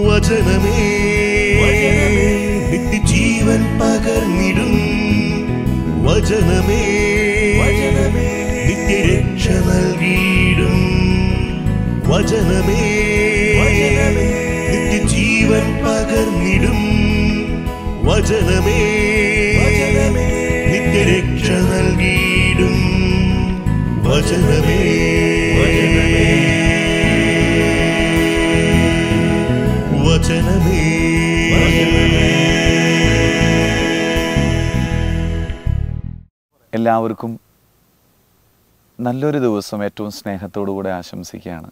വചനമേ നിത്യജീവൻ പകർന്നിടും വചനമേ നിത്യരക്ഷ നൽകിയിടും വചനമേ നിത്യജീവൻ പകർന്നിടും വചനമേ നിത്യരക്ഷ നൽകിയിടും വചനമേ വചനമേ എല്ലാവർക്കും നല്ലൊരു ദിവസം ഏറ്റവും സ്നേഹത്തോടു കൂടെ ആശംസിക്കുകയാണ്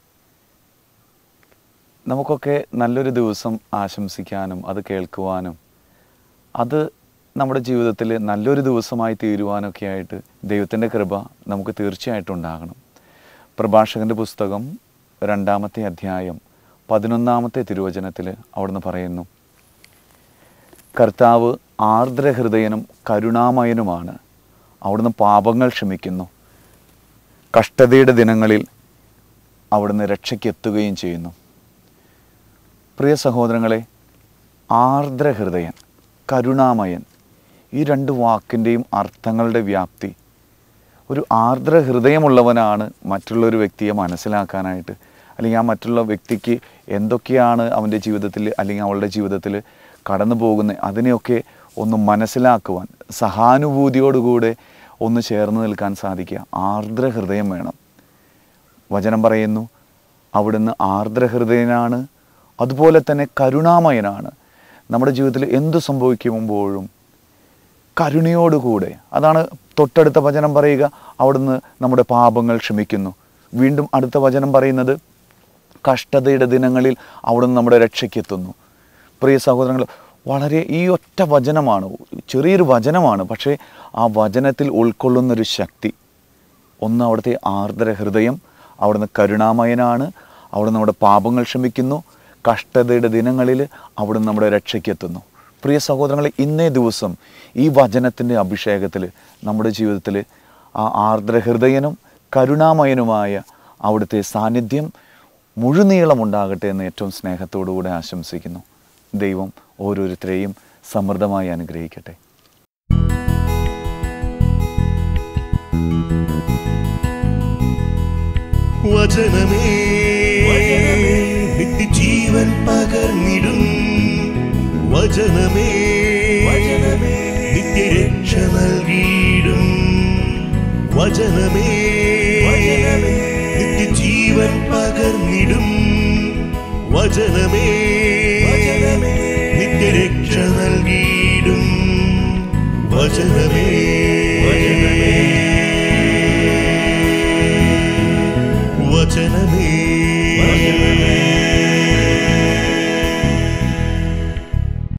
നമുക്കൊക്കെ നല്ലൊരു ദിവസം ആശംസിക്കാനും അത് കേൾക്കുവാനും അത് നമ്മുടെ ജീവിതത്തിൽ നല്ലൊരു ദിവസമായി തീരുവാനൊക്കെ ആയിട്ട് ദൈവത്തിൻ്റെ കൃപ നമുക്ക് തീർച്ചയായിട്ടും ഉണ്ടാകണം പ്രഭാഷകൻ്റെ പുസ്തകം രണ്ടാമത്തെ അധ്യായം പതിനൊന്നാമത്തെ തിരുവചനത്തിൽ അവിടുന്ന് പറയുന്നു കർത്താവ് ആർദ്രഹൃദയനും കരുണാമയനുമാണ് അവിടുന്ന് പാപങ്ങൾ ക്ഷമിക്കുന്നു കഷ്ടതയുടെ ദിനങ്ങളിൽ അവിടുന്ന് രക്ഷയ്ക്കെത്തുകയും ചെയ്യുന്നു പ്രിയ സഹോദരങ്ങളെ ആർദ്രഹൃദയൻ കരുണാമയൻ ഈ രണ്ട് വാക്കിൻ്റെയും അർത്ഥങ്ങളുടെ വ്യാപ്തി ഒരു ആർദ്ര ഹൃദയമുള്ളവനാണ് മറ്റുള്ളൊരു വ്യക്തിയെ മനസ്സിലാക്കാനായിട്ട് അല്ലെങ്കിൽ ആ മറ്റുള്ള വ്യക്തിക്ക് എന്തൊക്കെയാണ് അവൻ്റെ ജീവിതത്തിൽ അല്ലെങ്കിൽ അവളുടെ ജീവിതത്തിൽ കടന്നു പോകുന്നത് അതിനെയൊക്കെ ഒന്ന് മനസ്സിലാക്കുവാൻ സഹാനുഭൂതിയോടുകൂടെ ഒന്ന് ചേർന്ന് നിൽക്കാൻ സാധിക്കുക ആർദ്ര ഹൃദയം വേണം വചനം പറയുന്നു അവിടുന്ന് ആർദ്രഹൃദയനാണ് അതുപോലെ തന്നെ കരുണാമയനാണ് നമ്മുടെ ജീവിതത്തിൽ എന്തു സംഭവിക്കുമ്പോഴും കരുണയോടുകൂടെ അതാണ് തൊട്ടടുത്ത വചനം പറയുക അവിടുന്ന് നമ്മുടെ പാപങ്ങൾ ക്ഷമിക്കുന്നു വീണ്ടും അടുത്ത വചനം പറയുന്നത് കഷ്ടതയുടെ ദിനങ്ങളിൽ അവിടുന്ന് നമ്മുടെ രക്ഷയ്ക്കെത്തുന്നു പ്രിയ സഹോദരങ്ങൾ വളരെ ഈ ഒറ്റ വചനമാണ് ചെറിയൊരു വചനമാണ് പക്ഷേ ആ വചനത്തിൽ ഉൾക്കൊള്ളുന്നൊരു ശക്തി ഒന്ന് അവിടുത്തെ ആർദ്ര ഹൃദയം അവിടുന്ന് കരുണാമയനാണ് അവിടുന്ന് നമ്മുടെ പാപങ്ങൾ ക്ഷമിക്കുന്നു കഷ്ടതയുടെ ദിനങ്ങളിൽ അവിടുന്ന് നമ്മുടെ രക്ഷയ്ക്കെത്തുന്നു പ്രിയ സഹോദരങ്ങളെ ഇന്നേ ദിവസം ഈ വചനത്തിൻ്റെ അഭിഷേകത്തിൽ നമ്മുടെ ജീവിതത്തിൽ ആ ആർദ്ര ഹൃദയനും കരുണാമയനുമായ അവിടുത്തെ സാന്നിധ്യം മുഴുനീളം ഉണ്ടാകട്ടെ എന്ന് ഏറ്റവും സ്നേഹത്തോടുകൂടെ ആശംസിക്കുന്നു ദൈവം ഓരോരുത്തരെയും സമൃദ്ധമായി അനുഗ്രഹിക്കട്ടെ വചനമേ നിത്യജീവൻ പകർന്നിടും വചനമേ നിത്യരക്ഷ നൽകിയിടും വചനമേ നിത്യജീവൻ പകർന്നിടും വചനമേ നിത്യരക്ഷ നൽകിയിടും വചനമേ വചനമേ